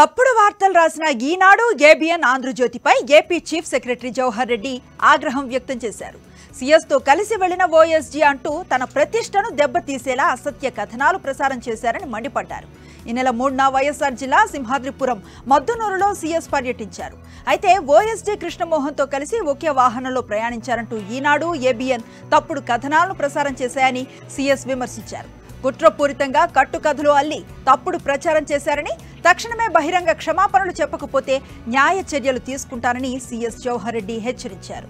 తప్పుడు వార్తలు రాసిన ఈనాడు ఏబిఎన్ ఆంధ్రజ్యోతిపై AP chief secretary Jawahar Reddy ఆగ్రహం వ్యక్తం చేశారు సీఎస్తో కలిసి వెళ్లిన ఓఎస్జీ అంటూ తన ప్రతిష్టను దెబ్బతీసేలా అసత్య కథనాలు ప్రసారం చేశారని మండిపడ్డారు ఈ నెల మూడున వైఎస్ఆర్ జిల్లా సింహాద్రిపురం మద్దునూరులో సీఎస్ పర్యటించారు అయితే ఓఎస్డీ కృష్ణమోహన్తో కలిసి ఒకే వాహనంలో ప్రయాణించారంటూ ఈనాడు ఏబిఎన్ తప్పుడు కథనాలను ప్రసారం చేశాయని సీఎస్ విమర్శించారు కుట్రపూరితంగా కట్టుకథలు అల్లి తప్పుడు ప్రచారం చేశారని తక్షణమే బహిరంగ క్షమాపణలు చెప్పకపోతే న్యాయ చర్యలు తీసుకుంటానని సీఎస్ జవహర్ రెడ్డి హెచ్చరించారు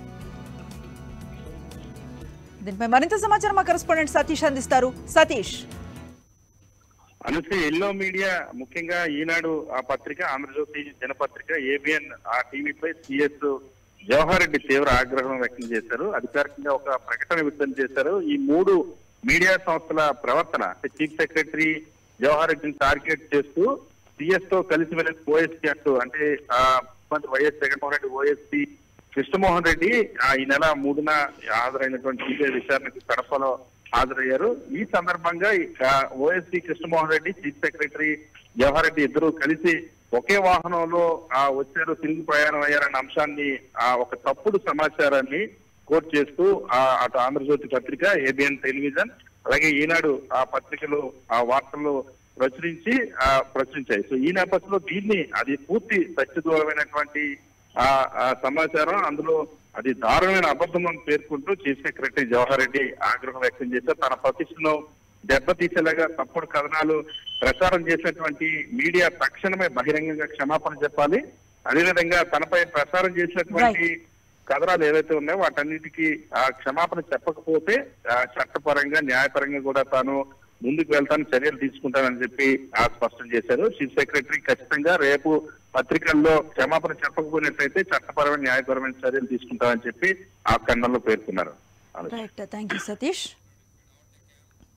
దీనిపై మరింత సమాచారం మా కరెస్పాండెంట్ సతీష్ అందిస్తారు సతీష్ అనుసే ఎల్లో మీడియా ముఖ్యంగా ఈనాడు ఆ పత్రిక ఆంధ్రజ్యోతి దినపత్రిక ఏబిఎన్ ఆ టీవీపై సిఎస్ జవహర్ రెడ్డి తీవ్ర ఆగ్రహం వ్యక్తం చేశారు అధికారికంగా ఒక ప్రకటన విడుదల చేశారు ఈ మూడు మీడియా సంస్థల ప్రవర్తన అంటే చీఫ్ సెక్రటరీ జవహర్ రెడ్డిని టార్గెట్ చేస్తూ సిఎస్ తో కలిసి వెళ్ళిన ఓఎస్పీ అంటూ అంటే ఆ ముఖ్యమంత్రి వైఎస్ జగన్మోహన్ రెడ్డి ఓఎస్పీ కృష్ణమోహన్ రెడ్డి ఆ ఈ నెల మూడున హాజరైనటువంటి సిబిఐ విచారణకు కడపలో హాజరయ్యారు ఈ సందర్భంగా OSD Krishnamohan Reddy chief secretary Jawahar Reddy ఇద్దరు కలిసి ఒకే వాహనంలో ఆ వచ్చారు తిరిగి ప్రయాణం అయ్యారన్న అంశాన్ని ఆ ఒక తప్పుడు సమాచారాన్ని కోట్ చేస్తూ ఆ అటు ఆంధ్రజ్యోతి పత్రిక ఏబిఎన్ టెలివిజన్ అలాగే ఈనాడు ఆ పత్రికలు ఆ వార్తలు ప్రచురించి ఆ ప్రచురించాయి సో ఈ నేపథ్యంలో దీన్ని అది పూర్తి సత్యదూరమైనటువంటి ఆ ఆ సమాచారం అందులో అది దారుణమైన అబద్ధం అని పేర్కొంటూ చీఫ్ సెక్రటరీ జవహర్ రెడ్డి ఆగ్రహం వ్యక్తం చేశారు తన ప్రతిష్టను దెబ్బతీసేలాగా తప్పుడు కథనాలు ప్రచారం చేసినటువంటి మీడియా తక్షణమే బహిరంగంగా క్షమాపణ చెప్పాలి అదేవిధంగా తనపై ప్రచారం చేసినటువంటి కథనాలు ఏవైతే ఉన్నాయో వాటన్నిటికీ ఆ క్షమాపణ చెప్పకపోతే ఆ చట్టపరంగా న్యాయపరంగా కూడా తాను ముందుకు వెళ్తాను చర్యలు తీసుకుంటానని చెప్పి ఆ స్పష్టం చేశారు చీఫ్ సెక్రటరీ ఖచ్చితంగా రేపు పత్రికల్లో క్షమాపణ చెప్పకపోయినట్లయితే చట్టపరమైన న్యాయపరమైన చర్యలు తీసుకుంటామని చెప్పి ఆ ఖండంలో పేర్కొన్నారు రైట్ థ్యాంక్ యూ సతీష్